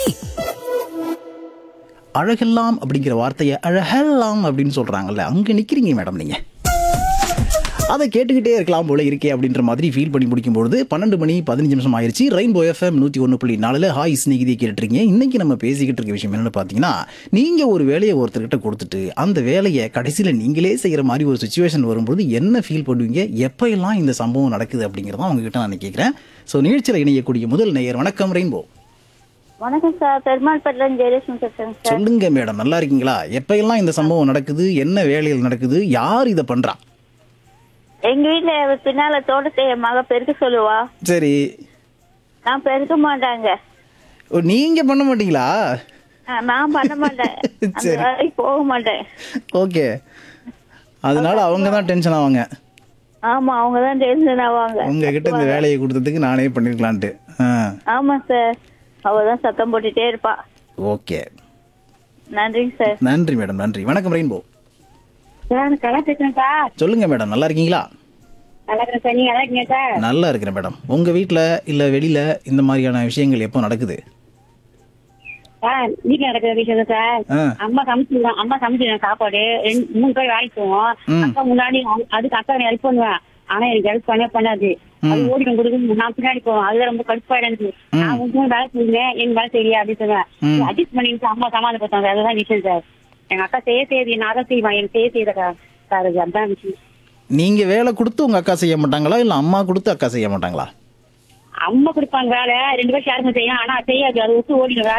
அழகெல்லாம் அப்படிங்கிற வார்த்தையை அழகெல்லாம் அப்படின்னு சொல்றாங்கல்ல அங்க நிக்கிறீங்க மேடம் நீங்க அதை கேட்டுக்கிட்டே இருக்கலாம் போல இருக்கே அப்படின்ற மாதிரி ஃபீல் பண்ணி முடிக்கும்பொழுது பன்னெண்டு மணி பதினஞ்சு நிமிஷம் ஆயிருச்சு ரெயின்போ எஃப்எம் நூற்றி ஒன்று புள்ளி நாலில் ஹாய் ஸ்நேகிதி கேட்டுருக்கீங்க இன்னைக்கு நம்ம பேசிக்கிட்டு இருக்க விஷயம் என்னன்னு பார்த்தீங்கன்னா நீங்கள் ஒரு வேலையை ஒருத்தர்கிட்ட கொடுத்துட்டு அந்த வேலையை கடைசியில் நீங்களே செய்கிற மாதிரி ஒரு சுச்சுவேஷன் வரும்போது என்ன ஃபீல் பண்ணுவீங்க எப்போயெல்லாம் இந்த சம்பவம் நடக்குது அப்படிங்கிறத உங்ககிட்ட நான் கேட்குறேன் ஸோ நிகழ்ச்சியில் இணையக்கூடிய முதல் நேயர் வணக்கம் ரெயின்போ வணக்கம் சார் பெருமாள் பட்டிலம் ஜெயலட்சுமி பேசுறேங்க சார் சொல்லுங்க மேடம் நல்லா இருக்கீங்களா எப்போயெல்லாம் இந்த சம்பவம் நடக்குது என்ன வேலையில் நடக்குது யார் இதை பண்றா எங்க வீட்டுல பின்னால தோட்டத்தை என் மக பெருக்க சொல்லுவா சரி நான் பெருக்க மாட்டாங்க ஓ, நீங்க பண்ண மாட்டீங்களா ஆ, நான் பண்ண மாட்டேன் அந்த சரி. வேலைக்கு போக மாட்டேன் ஓகே அதனால அவங்க தான் டென்ஷன் ஆவாங்க ஆமா அவங்க தான் டென்ஷன் ஆவாங்க உங்ககிட்ட இந்த வேலையை கொடுத்ததுக்கு நானே பண்ணிருக்கலான்ட்டு ஆ ஆமா சார் அவ தான் சத்தம் போட்டுட்டே இருப்பா ஓகே நன்றிங்க சார் நன்றி மேடம் நன்றி வணக்கம் ரெயின்போ சார் கலா பேசுறேன் சார் சொல்லுங்க மேடம் நல்லா இருக்கீங்களா நல்லா இருக்கிறேன் சார் நீங்க நல்லா இருக்கீங்க சார் நல்லா இருக்கிறேன் மேடம் உங்க வீட்டில் இல்லை வெளியில இந்த மாதிரியான விஷயங்கள் எப்போ நடக்குது சார் வீட்டுல நடக்கிற விஷயம் சார் ஆ அம்மா சமைச்சிருவான் அம்மா சமைச்சிருவேன் சாப்பாடு ரெண்டு மூணு பேர் வேலைக்கு போவோம் ம். அக்கா முன்னாடி அவ- அதுக்கு அக்கா ஹெல்ப் பண்ணுவேன் ஆனா எனக்கு ஹெல்ப் பண்ணவே பண்ணாது அது ஓடிக்கும் கொடுக்கும் நான் பின்னாடி போவேன் அதுல ரொம்ப கடுப்பாயிடும் எனக்கு நான் உங்களுக்கு வேலை செய்வேன் என் வேலை செய்யலையா அப்படின்னு சொல்லுவேன் அட்ஜஸ்ட் பண்ணிட்டு அம்மா சமாளிப்பாங்க அதுதான் விஷயம் சார் எங்க அக்கா செய்ய செய்யுது நான் தான் செய்வேன் எனக்கு செய்ய செய்யல சார் அது அதுதான் விஷயம் நீங்க வேலை கொடுத்து உங்க அக்கா செய்ய மாட்டாங்களா இல்லை அம்மா கொடுத்து அக்கா செய்ய மாட்டாங்களா அம்மா கொடுப்பாங்க வேலை ரெண்டு பேரும் ஷேர் செய்யும் ஆனா செய்யாது அது விட்டு ஓடிடும் வேலை